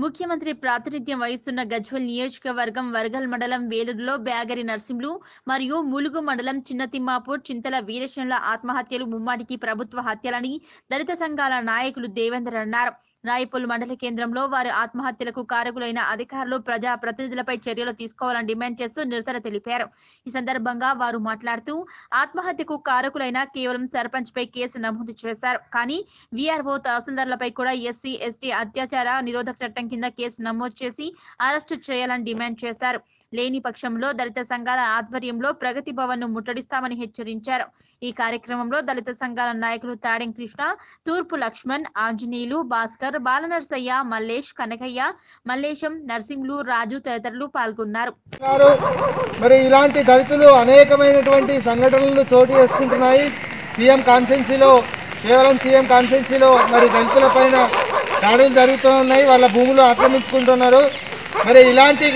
ముఖ్యమంత్రి ప్రాతినిధ్యం వహిస్తున్న గజ్వెల్ నియోజకవర్గం వర్గల్ మండలం వేలూరులో బ్యాగరి నర్సింలు మరియు ములుగు మండలం చిన్న తిమ్మాపూర్ చింతల వీరేశంల ఆత్మహత్యలు ముమ్మాటికి ప్రభుత్వ హత్యలని దళిత సంఘాల నాయకులు దేవేందర్ అన్నారు రాయపూల్ మండల కేంద్రంలో వారి ఆత్మహత్యలకు కారకులైన అధికారులు ప్రజా ప్రతినిధులపై చర్యలు తీసుకోవాలని డిమాండ్ చేస్తూ నిరసన తెలిపారు ఈ సందర్భంగా వారు మాట్లాడుతూ ఆత్మహత్యకు కారకులైన కేవలం సర్పంచ్ పై కేసు నమోదు చేశారు కానీ వీఆర్ఓ తహసీల్దార్లపై కూడా ఎస్సీ ఎస్టీ అత్యాచార నిరోధక చట్టం కింద కేసు నమోదు చేసి అరెస్టు చేయాలని డిమాండ్ చేశారు లేని పక్షంలో దళిత సంఘాల ఆధ్వర్యంలో ప్రగతి భవన్ ను ముట్టడిస్తామని హెచ్చరించారు ఈ కార్యక్రమంలో దళిత సంఘాల నాయకులు తాడెం కృష్ణ తూర్పు లక్ష్మణ్ ఆంజనేయులు భాస్కర్ బాలనర్సయ్య మల్లేష్ కనకయ్య మల్లేశం నర్సింహులు రాజు తదితరులు పాల్గొన్నారు గారు మరి ఇలాంటి దళితులు అనేకమైనటువంటి సంఘటనలు చోటు చేసుకుంటున్నాయి సీఎం కాన్స్టెన్సీలో కేవలం సీఎం కాన్స్టెన్సీలో మరి దళితుల పైన దాడులు జరుగుతూ ఉన్నాయి వాళ్ళ భూములు ఆక్రమించుకుంటున్నారు మరి ఇలాంటి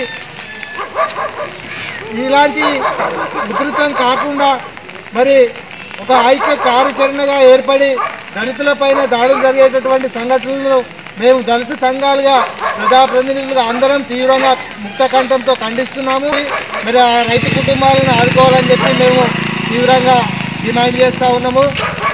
ఇలాంటి ఉధృతం కాకుండా మరి ఒక ఐక్య కార్యాచరణగా ఏర్పడి దళితుల పైన దాడులు జరిగేటటువంటి సంఘటనలను మేము దళిత సంఘాలుగా ప్రజాప్రతినిధులుగా అందరం తీవ్రంగా ముక్త కంఠంతో ఖండిస్తున్నాము మరి ఆ రైతు కుటుంబాలను ఆదుకోవాలని చెప్పి మేము తీవ్రంగా డిమాండ్ చేస్తూ ఉన్నాము